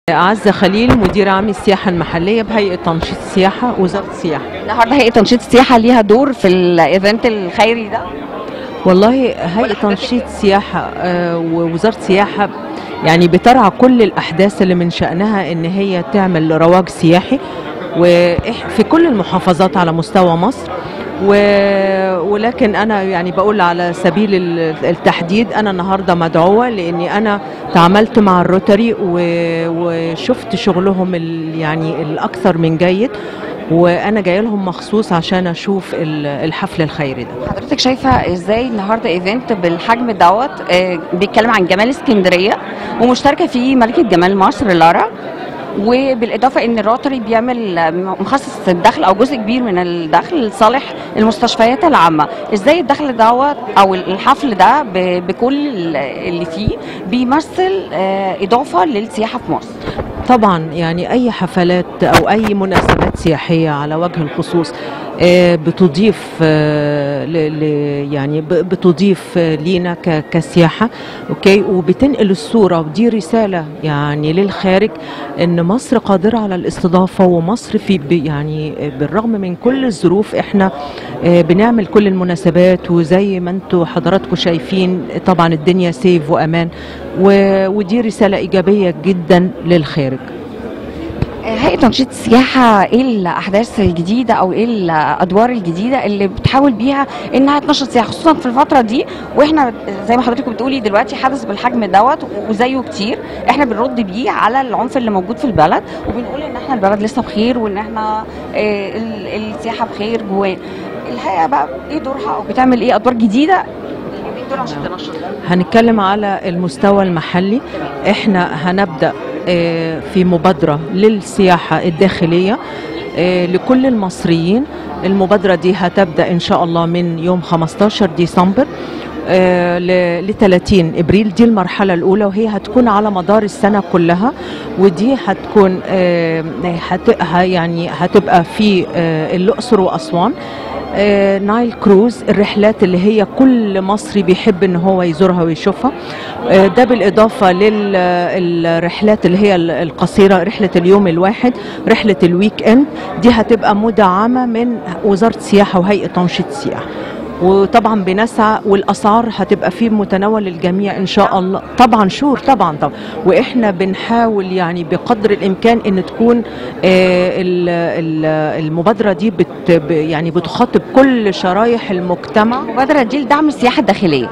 أعز خليل مدير عام السياحة المحلية بهيئة تنشيط السياحة وزارة السياحة النهارده هيئه تنشيط السياحه ليها دور في الايفنت الخيري ده والله هيئة تنشيط السياحة آه، ووزارة السياحة يعني بترعى كل الأحداث اللي من شأنها إن هي تعمل رواج سياحي وفي كل المحافظات على مستوى مصر و... ولكن انا يعني بقول على سبيل ال- التحديد انا النهارده مدعوه لاني انا تعاملت مع الروتري و... وشفت شغلهم ال... يعني الاكثر من جيد وانا جايه لهم مخصوص عشان اشوف ال- الحفل الخيري ده حضرتك شايفه ازاي النهارده ايفنت بالحجم دوت آه، بيتكلم عن جمال اسكندريه ومشتركه فيه ملكه جمال مصر لارا وبالاضافه ان الروتري بيعمل آه، مخصص الدخل او جزء كبير من الدخل لصالح المستشفيات العامه ازاي الدخل دوت او الحفل ده ب- بكل اللي فيه بيمثل آه، اضافه للسياحه في مصر طبعا يعني اي حفلات او اي مناسبات سياحيه على وجه الخصوص آه، بتضيف آه، ل- ل- يعني ب- بتضيف آه، لينا ك- كسياحه اوكي وبتنقل الصوره ودي رساله يعني للخارج ان مصر قادره على الاستضافه ومصر في ب- يعني بالرغم من كل الظروف احنا آه، بنعمل كل المناسبات وزي ما انتم حضراتكم شايفين طبعا الدنيا سيف وامان و- ودي رساله ايجابيه جدا للخارج هيئة تنشيط السياحة ايه الأحداث الجديدة أو ايه الأدوار الجديدة اللي بتحاول بيها إنها تنشط السياحة خصوصا في الفترة دي وإحنا زي ما حضرتك بتقولي دلوقتي حدث بالحجم دوت وزيه كتير إحنا بنرد بيه على العنف اللي موجود في البلد وبنقول إن إحنا البلد لسه بخير وإن إحنا آه، ال- السياحة بخير جواه الهيئة بقى ايه دورها أو بتعمل ايه أدوار جديدة اليومين دول عشان تنشط هنتكلم على المستوى المحلي احنا هنبدا آه، في مبادره للسياحه الداخليه آه، لكل المصريين المبادره دي هتبدا ان شاء الله من يوم 15 ديسمبر ل 30 ابريل دي المرحله الاولى وهي هتكون على مدار السنه كلها ودي هتكون آه، هت ه- يعني هتبقى في آه، الاقصر واسوان آه، نايل كروز الرحلات اللي هي كل مصري بيحب ان هو يزورها ويشوفها آه، ده بالاضافه للرحلات اللي هي ال- القصيره رحله اليوم الواحد رحله الويك اند دي هتبقى مدعمه من وزاره السياحه وهيئه تنشيط السياحه وطبعا بنسعى والاسعار هتبقى في متناول الجميع ان شاء الله طبعا شور طبعا طبعا واحنا بنحاول يعني بقدر الامكان ان تكون آه، ال- ال- المبادره دي بت ب- يعني بتخاطب كل شرايح المجتمع المبادرة دي لدعم السياحة الداخلية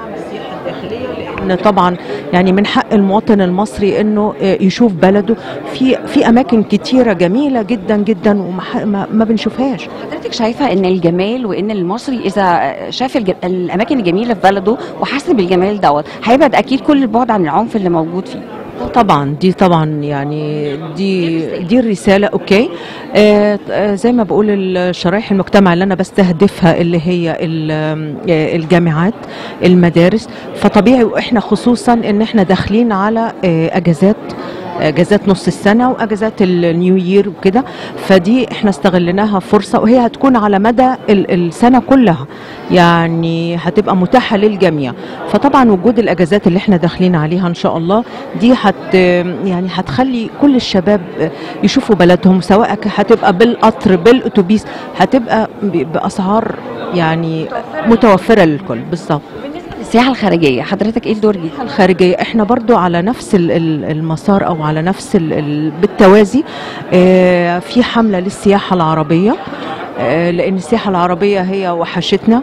ان طبعا يعني من حق المواطن المصري انه آه، يشوف بلده في في اماكن كتيره جميله جدا جدا وما ح- ما ما بنشوفهاش حضرتك شايفه ان الجمال وان المصري اذا شاف الج... الاماكن الجميله في بلده وحس بالجمال دوت هيبعد اكيد كل البعد عن العنف اللي موجود فيه طبعا دي طبعا يعني دي دي الرساله اوكي آه آه، زي ما بقول الشرايح المجتمع اللي انا بستهدفها اللي هي ال- آه، الجامعات المدارس فطبيعي واحنا خصوصا ان احنا داخلين على آه، اجازات اجازات نص السنه واجازات النيو يير وكده فدي احنا استغليناها فرصه وهي هتكون على مدى ال- السنه كلها يعني هتبقى متاحه للجميع فطبعا وجود الاجازات اللي احنا داخلين عليها ان شاء الله دي هت يعني هتخلي كل الشباب يشوفوا بلدهم سواء ك- هتبقى بالقطر بالاتوبيس هتبقى ب- باسعار يعني متوفره للكل بالظبط السياحه الخارجيه حضرتك ايه الدور دي الخارجية احنا برضو على نفس ال- ال- المسار او على نفس ال- ال- بالتوازي آه، في حملة للسياحة العربية آه، لان السياحة العربية هي وحشتنا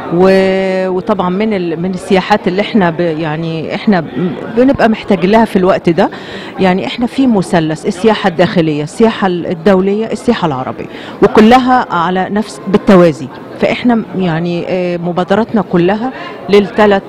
و- وطبعا من ال- من السياحات اللي احنا ب- يعني احنا ب- بنبقى محتاجين لها في الوقت ده يعني احنا في مثلث السياحة الداخلية السياحة الدولية السياحة العربية وكلها على نفس بالتوازي فاحنا يعني آه، مبادراتنا كلها للثلاث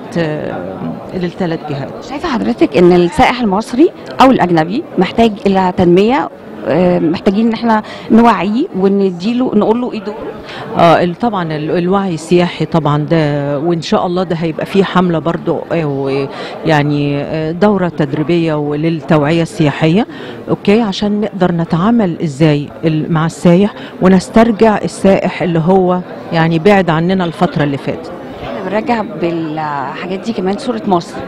للثلاث جهات شايفه حضرتك ان السائح المصري او الاجنبي محتاج الى تنميه آه، محتاجين ان احنا نوعيه ونديله نقول له ايه دوره اه ال- طبعا ال- الوعي السياحي طبعا ده وان شاء الله ده هيبقى فيه حمله برضو آه، و- يعني آه، دوره تدريبيه وللتوعيه السياحيه اوكي عشان نقدر نتعامل ازاي ال- مع السايح ونسترجع السائح اللي هو يعني بعد عننا الفتره اللي فاتت احنا بنرجع بالحاجات دي كمان صوره مصر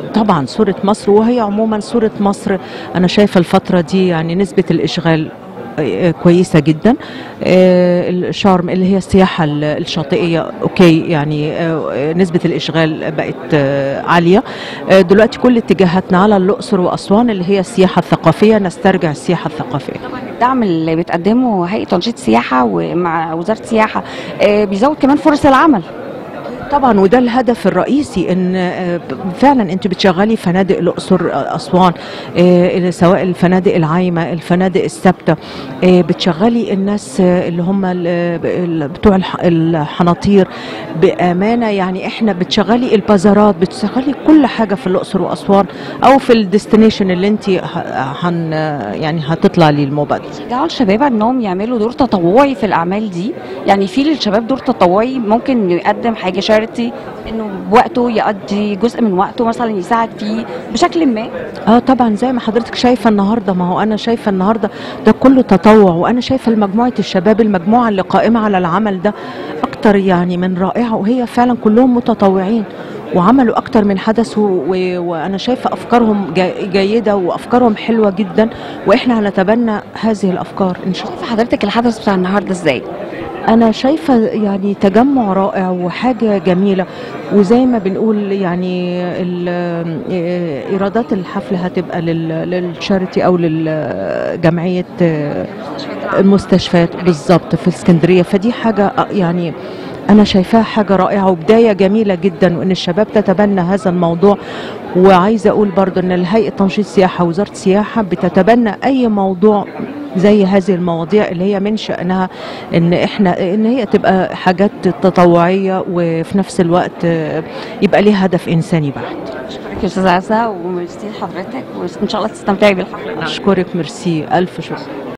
طبعا صورة مصر وهي عموما صورة مصر أنا شايفة الفترة دي يعني نسبة الإشغال آه، كويسة جدا آه، الشارم اللي هي السياحة ال- الشاطئية أوكي يعني آه، نسبة الإشغال بقت آه، عالية آه، دلوقتي كل اتجاهاتنا على الأقصر وأسوان اللي هي السياحة الثقافية نسترجع السياحة الثقافية الدعم اللي بتقدمه هيئه تنشيط السياحه ومع وزاره السياحه آه، بيزود كمان فرص العمل طبعا وده الهدف الرئيسي ان آه، فعلا انت بتشغلي فنادق الاقصر آه، اسوان آه، سواء الفنادق العايمه الفنادق الثابته آه، بتشغلي الناس آه، اللي هم ال- ال- بتوع الح- الحناطير بامانه يعني احنا بتشغلي البازارات بتشغلي كل حاجه في الاقصر واسوان او في الديستنيشن اللي انت ه- هن يعني هتطلع للمبادره شجعوا الشباب انهم يعملوا دور تطوعي في الاعمال دي يعني في للشباب دور تطوعي ممكن يقدم حاجه شارتي انه بوقته يقضي جزء من وقته مثلا يساعد فيه بشكل ما اه طبعا زي ما حضرتك شايفه النهارده ما هو انا شايفه النهارده ده كله تطوع وانا شايفه مجموعه الشباب المجموعه اللي قائمه على العمل ده اكتر يعني من رائعه وهي فعلا كلهم متطوعين وعملوا اكتر من حدث و... و... وانا شايفه افكارهم جي... جيده وافكارهم حلوه جدا واحنا هنتبنى هذه الافكار ان شاء الله شايفه حضرتك الحدث بتاع النهارده ازاي انا شايفه يعني تجمع رائع وحاجه جميله وزي ما بنقول يعني ال- إيه، ايرادات الحفل هتبقى لل- للشاريتي او للجمعيه المستشفيات بالظبط في اسكندريه فدي حاجه آه، يعني انا شايفاها حاجه رائعه وبدايه جميله جدا وان الشباب تتبنى هذا الموضوع وعايزه اقول برضو ان الهيئه تنشيط السياحه وزاره السياحه بتتبنى اي موضوع زي هذه المواضيع اللي هي من شأنها ان احنا ان هي تبقى حاجات تطوعيه وفي نفس الوقت آه، يبقى ليها هدف انساني بحت شكرا يا استاذه عزه وميرسي لحضرتك وان شاء الله تستمتعي بالحفله اشكرك ميرسي الف شكر